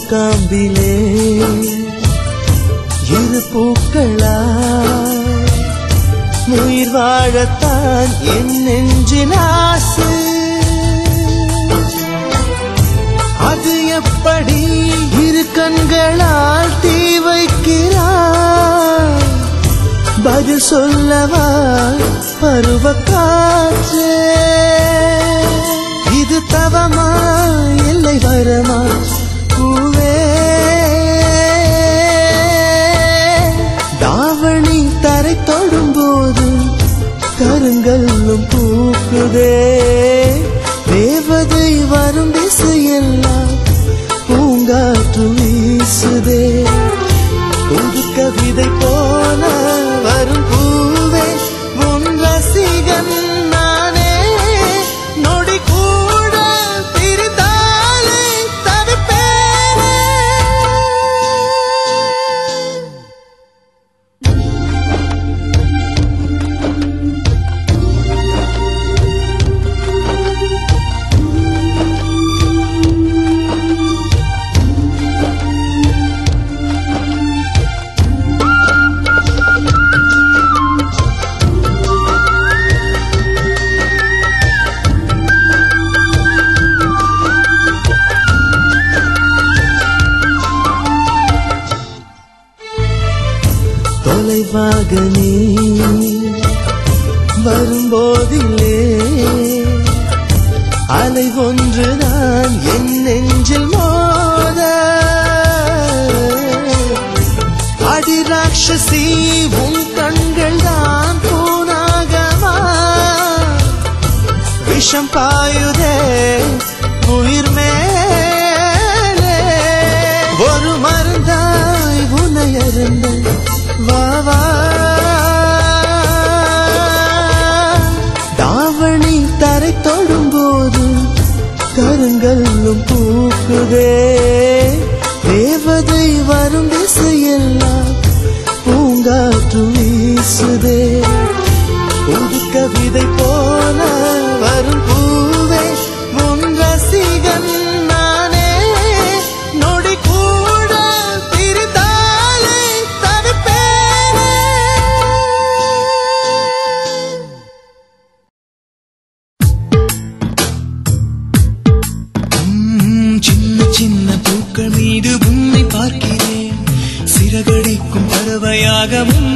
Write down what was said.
பூங்காம்பிலே இரு பூக்களா உயிர் வாழத்தான் என் நெஞ்சின் ஆசை அது எப்படி இரு கண்களால் தீ வைக்கிறாய் பதில் சொல்லவா பருவ காற்றே இது தவமா இல்லை வரமா பூவே தாவணி தரை தொடும்போது கருங்கல்லும் பூக்குதே தேவதை வரும் திசையெல்லாம் பூங்காற்று வீசுதே புது கவிதை போல வரும் பூவே உன் ரசிகன் நானே நொடி கூட பிரிந்தாலே தவிப்பேனே தொலைவாக நீ வரும்போதிலே அலை ஒன்றுதான் என் நெஞ்சில் மோத அடி ராட்சசி உன் கண்கள் தான் பூனாகமா விஷம் பாயுதே உயிர் மேலே ஒரு மருந்தாய் உன்னை அருந்த வா வா தாவணி தரை தொடும்போது கருங்கல்லும் பூக்குதே தேவதை வரும் திசையெல்லாம் பூங்காற்று வீசுதே புது கவிதை போல வரும் பூவே உன் ரசிகன் நானே நொடி கூட பிரிந்தாலே தவிப்பேனே உம், சின்ன சின்ன பூக்கள் மீது உன்னை பார்க்கிறேன் சிறகடிக்கும் பறவையாக முன்